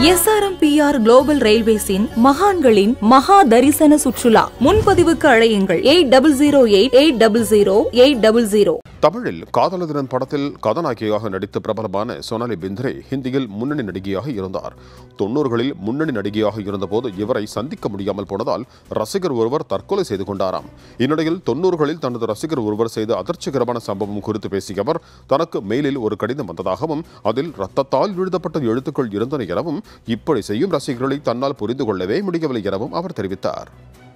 SRMPR global ரயில்வேஸின் மகான்களின் மகா தரிசன சுற்றுலா முன்பதிவுக்கு அழையுங்கள் eight double zero eight eight double zero eight double zero தமிழில் காதலர் தினம் படத்தில் கதாநாயகியாக நடித்த பிரபலமான சோனாலி பிந்த்ரே ஹிந்தியில் முன்னணி நடிகையாக இருந்தார் தொண்ணூறுகளில் முன்னணி நடிகையாக இருந்தபோது இவரை சந்திக்க முடியாமல் போனதால் ரசிகர் ஒருவர் தற்கொலை செய்து கொண்டாராம் இந்நிலையில் தொண்ணூறுகளில் தனது ரசிகர் ஒருவர் செய்த அதிர்ச்சிகரமான சம்பவம் குறித்து பேசிய அவர் தனக்கு மெயிலில் ஒரு கடிதம் வந்ததாகவும் அதில் ரத்தத்தால் எழுதப்பட்ட எழுத்துக்கள் இருந்தன எனவும் இப்படி செய்யும் ரசிகர்களை தன்னால் புரிந்து கொள்ளவே முடியவில்லை எனவும் அவர் தெரிவித்தார்